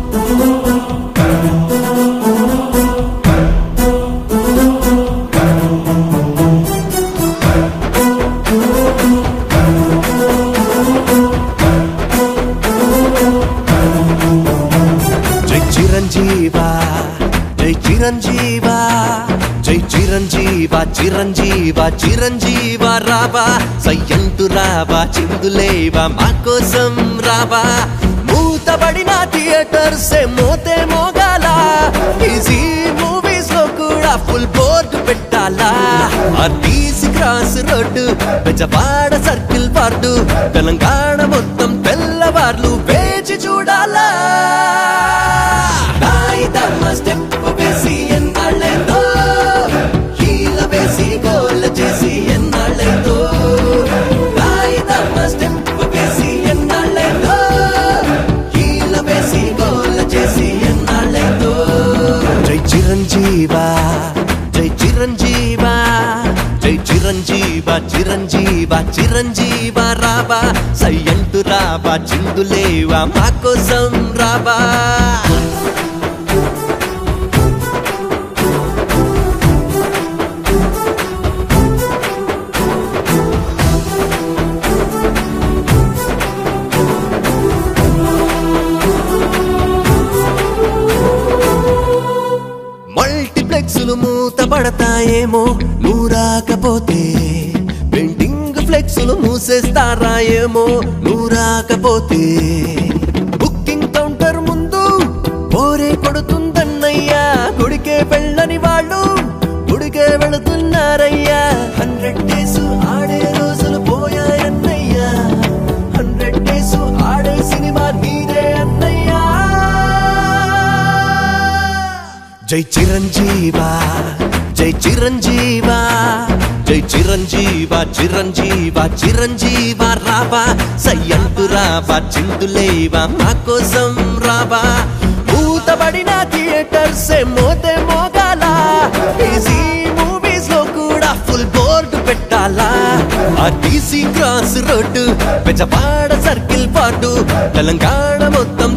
జై చిరంజీవా జై చిరంజీవా జై చిరంజీవా చిరంజీవా చిరంజీవా రావా సయ్యంటు రావా చిందులేవా మా కోసం రావా మూతబడిన థియేటర్స్ మోతే మోగాల ఈజీ మూవీస్ లో కూడా ఫుల్ బోర్డు పెట్టాలా RTC cross road పెజవాడ circle ward Telangana మొత్తం తెల్లవార్లు వేచి చూడాలా నాయిదమ్మ స్టెప్ వేసి ఎన్నాళ్ళైందో హీల వేసి గోల చేసి ఎన్నాళ్ళైందో నాయిదమ్మ స్టెప్ వేసి ఎన్నాళ్ళైందో హీల వేసి గోల చేసి ఎన్నాళ్ళైందో జై చిరంజీవా జై చిరంజీవా జై చిరంజీవా చిరంజీవా చిరంజీవా రావా సయ్యంటు రావా చిందులేవా మా కోసం రావా మల్టీప్లెక్స్లు మూతపడతాయేమో నువ్వు రాకపోతే పెయింటింగ్ ఫ్లెక్స్లు మూసేస్తారా ఏమో నువ్వు రాకపోతే బుకింగ్ కౌంటర్ ముందు పోరే కొడుతుందన్నయ్యా గుడికే వెళ్ళని వాళ్ళు గుడికే వెళుతున్నారయ్యా హండ్రెడ్ డేస్ ఆడే రోజులు పోయాయన్నయ్యా హండ్రెడ్ డేస్ ఆడే సినిమా నీదే అన్నయ్యా జై చిరంజీవా జై చిరంజీవా జై చిరంజీవా చిరంజీవా చిరంజీవా రావా సయ్యంటు రావా చిందులేవా మా కోసం రావా మూతబడిన థియేటర్స్ మోతే మోగాల ఈజీ మూవీస్ లో కూడా ఫుల్ బోర్డు పెట్టాలా ఆర్టీసీ క్రాస్ రోడ్డు పెజవాడ సర్కిల్ పాటు తెలంగాణ మొత్తం